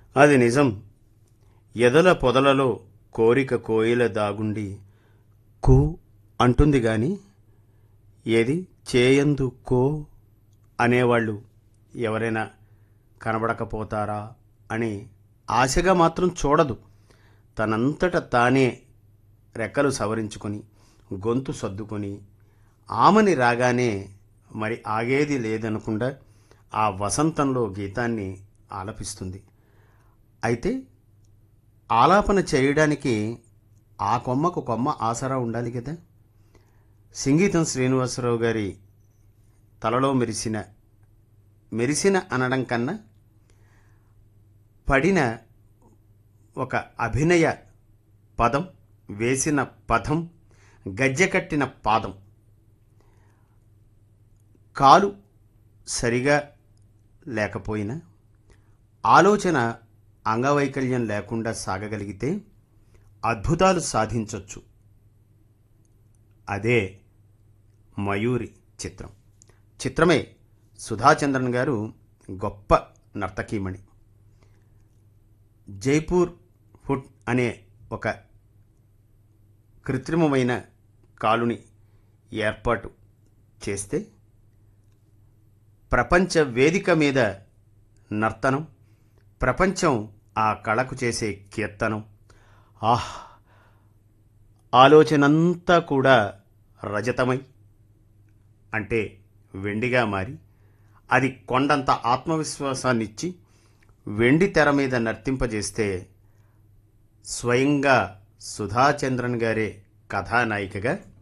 అది నిజం ఎదల పొదలలో కోరిక కోయిల దాగుండి కూ అంటుంది గాని ఏది చేయందు కో అనేవాళ్ళు ఎవరైనా కనబడకపోతారా అని ఆశగా మాత్రం చూడదు తనంతట తానే రెక్కలు సవరించుకొని గొంతు సర్దుకొని ఆమని రాగానే మరి ఆగేది లేదనకుండా ఆ వసంతంలో గీతాన్ని ఆలపిస్తుంది అయితే ఆలాపన చేయడానికి ఆ కొమ్మకు కొమ్మ ఆసరా ఉండాలి కదా సంగీతం శ్రీనివాసరావు గారి తలలో మెరిసిన మెరిసిన అనడం కన్నా పడిన ఒక అభినయ పదం వేసిన పదం గజ్జె కట్టిన పాదం కాలు సరిగా లేకపోయినా ఆలోచన అంగవైకల్యం లేకుండా సాగగలిగితే అద్భుతాలు సాధించవచ్చు అదే మయూరి చిత్రం చిత్రమే సుధాచంద్రన్ గారు గొప్ప నర్తకీమణి జైపూర్ ఫుడ్ అనే ఒక కృత్రిమమైన కాలుని ఏర్పాటు చేస్తే ప్రపంచ వేదిక మీద నర్తనం ప్రపంచం ఆ కళకు చేసే కీర్తనం ఆహ్ ఆలోచనంతా కూడా రజతమై అంటే వెండిగా మారి అది కొండంత ఆత్మవిశ్వాసాన్నిచ్చి వెండి తెర మీద నర్తింపజేస్తే స్వయంగా సుధాచంద్రన్ గారే కథానాయికగా